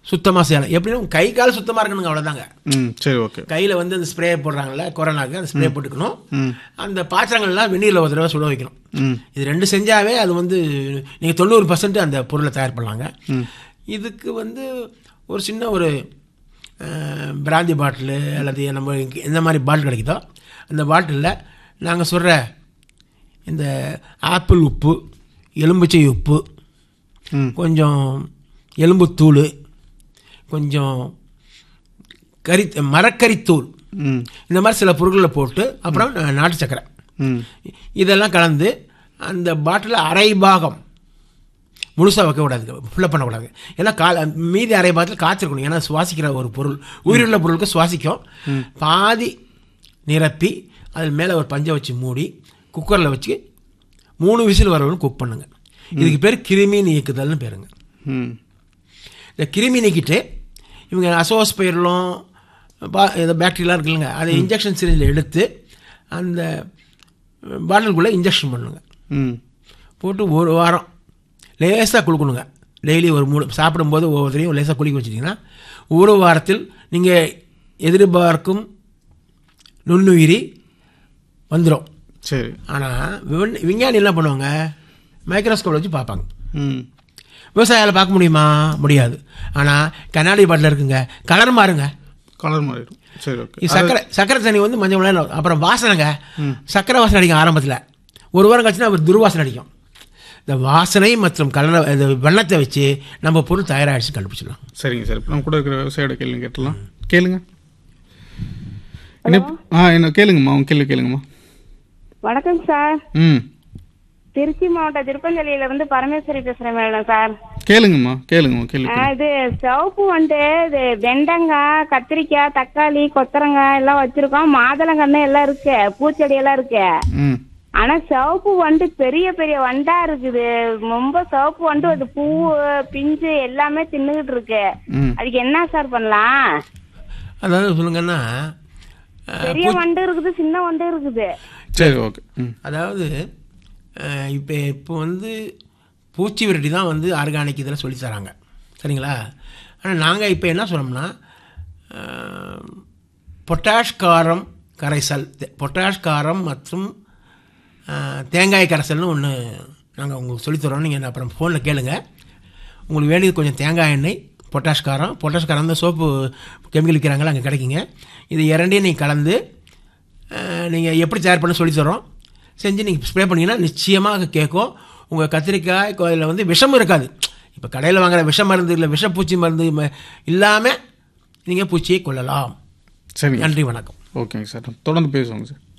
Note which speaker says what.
Speaker 1: சுத்தமாக செய்யலாம் எப்படின்னா கை கால் சுத்தமாக இருக்கணுங்க அவ்வளோதாங்க
Speaker 2: ம் சரி ஓகே
Speaker 1: கையில் வந்து அந்த ஸ்ப்ரே போடுறாங்கல்ல கொரோனாக்கு அந்த ஸ்ப்ரே போட்டுக்கணும்
Speaker 2: ம்
Speaker 1: அந்த பாத்திரங்கள்லாம் வெந்நீரில் ஒரு தடவை சுட வைக்கணும்
Speaker 2: ம்
Speaker 1: இது ரெண்டு செஞ்சாவே அது வந்து நீங்கள் தொண்ணூறு பர்சன்ட் அந்த பொருளை தயார் பண்ணலாங்க இதுக்கு வந்து ஒரு சின்ன ஒரு அஹ், பிராந்தி பாட்டிலு அல்லது நம்ம இங்க எந்த மாதிரி பாட்டில் கிடைக்குதோ அந்த பாட்டிலில் நாங்கள் சொல்கிற இந்த ஆப்பிள் உப்பு எலும்புச்சை உப்பு
Speaker 2: ம்
Speaker 1: கொஞ்சம் எலும்புத்தூள் கொஞ்சம் கறி மரக்கறித்தூள்
Speaker 2: ம்
Speaker 1: இந்த மாதிரி சில பொருட்களை போட்டு அப்புறம் நாட்டு சக்கரை
Speaker 2: ம்
Speaker 1: இதெல்லாம் கலந்து அந்த பாட்டில் அரை பாகம் முழுசாக வைக்கக்கூடாது ஃபுல்லாக பண்ணக்கூடாது ஏன்னா கா மீதி அரை பாகத்தில் காய்ச்சிருக்கணும் ஏன்னா சுவாசிக்கிற ஒரு பொருள் உயிருள்ள பொருளுக்கு சுவாசிக்கும் பாதி நிரப்பி அதில் மேலே ஒரு பஞ்சை வச்சு மூடி குக்கரில் வச்சு மூணு விசில் வரவரும் குக் பண்ணுங்க இதுக்கு பேர் கிருமி நீக்குதல்னு பேருங்க
Speaker 2: ம்
Speaker 1: இந்த கிருமி நீக்கிட்டு இவங்க அசோஸ் பயிரலும் பா இந்த பேக்டீரியாலாம் இருக்குல்லங்க அதை இன்ஜெக்ஷன் சிரிஞ்சில் எடுத்து அந்த பாட்டிலுக்குள்ளே இன்ஜெக்ஷன் பண்ணுங்க
Speaker 2: ம்
Speaker 1: போட்டு ஒரு வாரம் லேசாக குளுக்கணுங்க டெய்லி ஒரு மூணு சாப்பிடும்போது ஒவ்வொருத்தரையும் லேசாக குளிக்க வச்சிட்டிங்கன்னா ஒரு வாரத்தில் நீங்கள் எதிர்பார்க்கும் நுண்ணுயிரி வந்துடும்
Speaker 2: சரி
Speaker 1: ஆனால் விஞ்ஞானி என்ன பண்ணுவாங்க மைக்ரோஸ்கோப் வச்சு பார்ப்பாங்க
Speaker 2: ம்
Speaker 1: விவசாயியால் பார்க்க முடியுமா முடியாது ஆனால் கண்ணாடி பாட்டில் இருக்குங்க கலர் மாறுங்க
Speaker 2: கலர் மாறிடும் சரி ஓகே
Speaker 1: இது சக்கரை சக்கரை தண்ணி வந்து மஞ்சள் மிளகாய் அப்புறம் வாசனைங்க சக்கரை வாசனை அடிக்கும் ஆரம்பத்தில் ஒரு வாரம் கழிச்சுனா ஒரு துர்வாசனை அடிக்கும் இந்த வாசனை மற்றும் கலரை இந்த வெள்ளத்தை வச்சு நம்ம பொருள் தயாராகிடுச்சு கண்டுபிடிச்சிடலாம்
Speaker 2: சரிங்க சார் இப்போ நம்ம கூட இருக்கிற விவசாயியோட கேள்வி கேட்டலாம் கேளுங்க என்ன ஆ என்ன கேளுங்கம்மா உங்க கேள்வி கேளுங்கம்மா
Speaker 3: வணக்கம் சார்
Speaker 2: ம்
Speaker 3: திருச்சி மாவட்டம் திருப்பஞ்சலியில இருந்து பரமேஸ்வரி பேசுறேன் மேடம் சார்
Speaker 2: கேளுங்கம்மா கேளுங்கம்மா கேள்வி
Speaker 3: ஆ, இது சிவப்பு வந்து இது வெண்டங்காய் கத்திரிக்காய் தக்காளி கொத்தரங்காய் எல்லாம் வச்சிருக்கோம் மாதுளங்கன்னு எல்லாம் இருக்கு பூச்செடி எல்லாம் இருக்கு
Speaker 2: ம்
Speaker 3: ஆனா சிவப்பு வண்டு பெரிய பெரிய வண்டா இருக்குது ரொம்ப சிவப்பு வண்டு அது பூ பிஞ்சு எல்லாமே தின்னுகிட்டு இருக்கு
Speaker 2: ம்
Speaker 3: அதுக்கு என்ன சார் பண்ணலாம்
Speaker 1: அதாவது சொல்லுங்கன்னா அஹ்,
Speaker 3: பெரிய வண்டு இருக்குது சின்ன வண்டு இருக்குது
Speaker 2: சரி ஓகே ம்
Speaker 1: அதாவது இப்போ இப்போ வந்து பூச்சி விரட்டி தான் வந்து ஆர்கானிக் இதில் சொல்லி தராங்க சரிங்களா ஆனால் நாங்கள் இப்போ என்ன சொன்னோம்னா அஹ், பொட்டாஷ் காரம் கரைசல் தே- பொட்டாஷ் காரம் மற்றும் அஹ், தேங்காய் கரைசல்னு ஒன்று நாங்கள் உங்களுக்கு சொல்லித்தரோம் நீங்கள் அப்புறம் ஃபோனில் கேளுங்க உங்களுக்கு வேண்டியது கொஞ்சம் தேங்காய் எண்ணெய் பொட்டாஷ் காரம் பொட்டாஷ் காரம் தான் சோப்பு கெமிக்கல் விற்கிறாங்களா அங்கே கிடைக்குங்க இது இரண்டையும் நீங்கள் கலந்து நீங்கள் எப்படி தயார் பண்ண சொல்லித் தரோம் செஞ்சு நீங்கள் ஸ்ப்ரே பண்ணீங்கன்னா நிச்சயமாக கேட்கும் உங்கள் கத்திரிக்காய் இதில் வந்து விஷம் இருக்காது இப்போ கடையில் வாங்குற விஷ மருந்து இல்லை விஷப்பூச்சி மருந்து இல்லாமல் நீங்கள் பூச்சியை கொள்ளலாம்
Speaker 2: சரிங்க
Speaker 1: நன்றி வணக்கம்
Speaker 2: ஓகேங்க சார் தொடர்ந்து பேசுவோங்க சார்